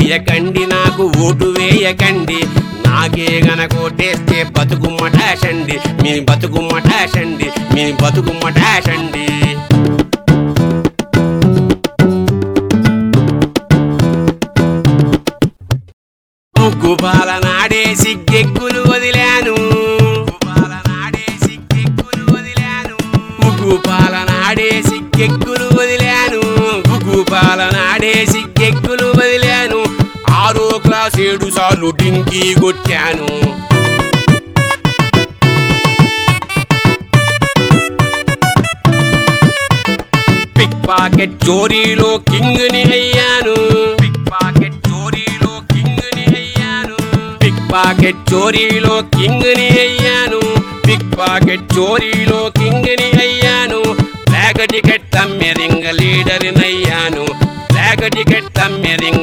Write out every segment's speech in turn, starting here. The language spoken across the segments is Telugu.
వేయకండి నాకు ఓటు వేయకండి నాకే గనకోటేస్తే బతుకుమ్మటాషండి మీ బతుకుమ్మటాషండి మీ బతుకుమ్మటాషండి ముగ్గు పాల నాడే సిగ్గెక్కులు వదిలాను ముగ్గు పాల నాడే సిగ్గెక్కులు వదిలాను ముగ్గు పాల నాడే సిగ్గెక్కులు వదిలాను ఆరో క్లాస్ ఏడు సార్లు డింకి కొట్టాను పిక్ పాకెట్ చోరీలో కింగ్ ని అయ్యాను పిక్ పాకెట్ చోరీలో కింగ్ ని అయ్యాను పిక్ పాకెట్ చోరీలో కింగ్ ని అయ్యాను పిక్ పాకెట్ చోరీలో కింగ్ ని అయ్యాను బ్లాక్ టికెట్ తమ్మె రింగ లీడర్ నయ్యాను బ్లాక్ టికెట్ తమ్మె రింగ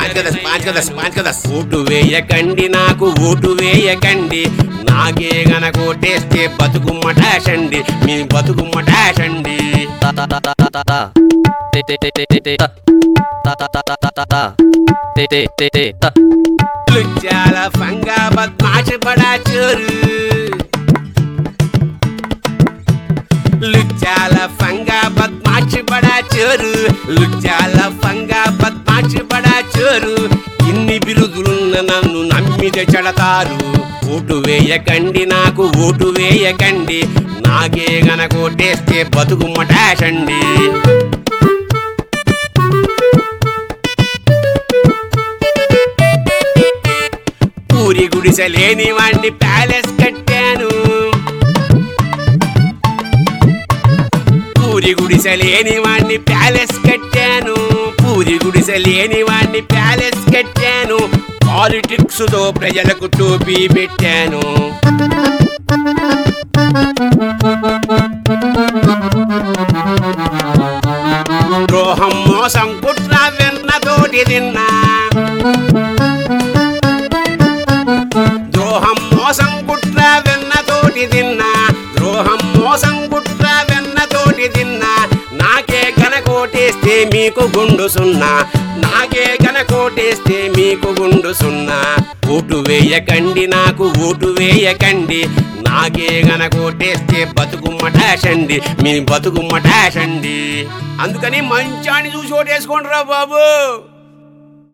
ఓటు వేయకండి నాకు ఓటు వేయకండి నాకే గనకోటేస్తే బతుకుమ్మటాషండి మీ బతుకుమ్మటాషండి ta ta ta ta ta ta ta te te te te te te ta ta ta ta ta ta ta ta te te te te ta లుచ్చాల ఫంగా బద్మాష బడా చోరు లుచ్చాల ఫంగా బద్మాష బడా చోరు లుచ్చాల ఫంగా బద్మాష బడా చోరు ఇన్ని బిరుదులున్న నన్ను నమ్మితే చెడతారు ఓటు వేయకండి నాకు ఓటు వేయకండి నాకే గనకోటేస్తే బతుకు మటాషండి పూరి గుడిసె లేని వాణ్ణి ప్యాలెస్ కట్టాను పూరి గుడిసె లేని వాణ్ణి ప్యాలెస్ కట్టాను పూరి గుడిసె లేని వాణ్ణి ప్యాలెస్ కట్టాను పాలిటిక్స్ తో ప్రజలకు టోపీ పెట్టాను ద్రోహం మోసం కుట్ర వెన్నతోటి తిన్నా ద్రోహం మోసం కుట్ర వెన్నతోటి తిన్నా ద్రోహం మోసం కుట్ర వెన్నతోటి తిన్నా నాకే గనకోటేస్తే మీకు గుండు సున్నా నాకే గనకోటేస్తే మీకు గుండు సున్నా ఓటు వేయకండి నాకు ఓటు వేయకండి నాకే గనకోటేస్తే బతుకు మటాషండి మీ బతుకు మటాషండి అందుకని మంచాన్ని చూసి ఓటేసుకోండి రా బాబు